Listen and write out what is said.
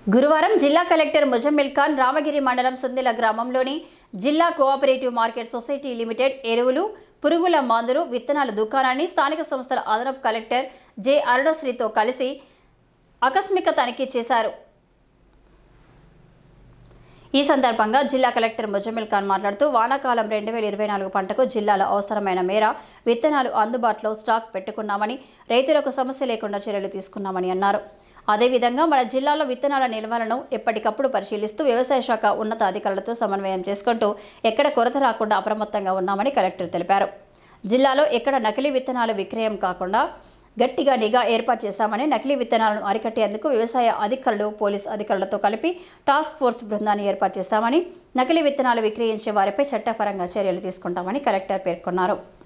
గురువారం జిల్లా కలెక్టర్ ముజమ్మిల్ ఖాన్ రామగిరి మండలం సుందిల గ్రామంలోని జిల్లా కోఆపరేటివ్ మార్కెట్ సొసైటీ లిమిటెడ్ ఎరువులు పురుగుల మందులు విత్తనాల దుకాణాన్ని స్థానిక సంస్థల అదనపు కలెక్టర్ జె అరుణశ్రీతో కలిసి ఆకస్మిక తనిఖీ చేశారు ఈ సందర్భంగా జిల్లా కలెక్టర్ ముజమిల్ ఖాన్ మాట్లాడుతూ వానాకాలం రెండు వేల ఇరవై నాలుగు పంటకు జిల్లాలో అవసరమైన మేర విత్తనాలు అందుబాటులో స్టాక్ పెట్టుకున్నామని రైతులకు సమస్య లేకుండా చర్యలు తీసుకున్నామని అన్నారు అదేవిధంగా మన జిల్లాలో విత్తనాల నిల్వలను ఎప్పటికప్పుడు పరిశీలిస్తూ వ్యవసాయ శాఖ ఉన్నత అధికారులతో సమన్వయం చేసుకుంటూ ఎక్కడ కొరత రాకుండా అప్రమత్తంగా ఉన్నామని కలెక్టర్ తెలిపారు జిల్లాలో ఎక్కడ నకిలీ విత్తనాలు విక్రయం కాకుండా గట్టిగా నిఘా ఏర్పాటు చేశామని నకిలీ విత్తనాలను అరికట్టేందుకు వ్యవసాయ అధికారులు పోలీస్ అధికారులతో కలిపి టాస్క్ ఫోర్స్ బృందాన్ని ఏర్పాటు చేశామని నకిలీ విత్తనాలు విక్రయించే వారిపై చట్టపరంగా చర్యలు తీసుకుంటామని కలెక్టర్ పేర్కొన్నారు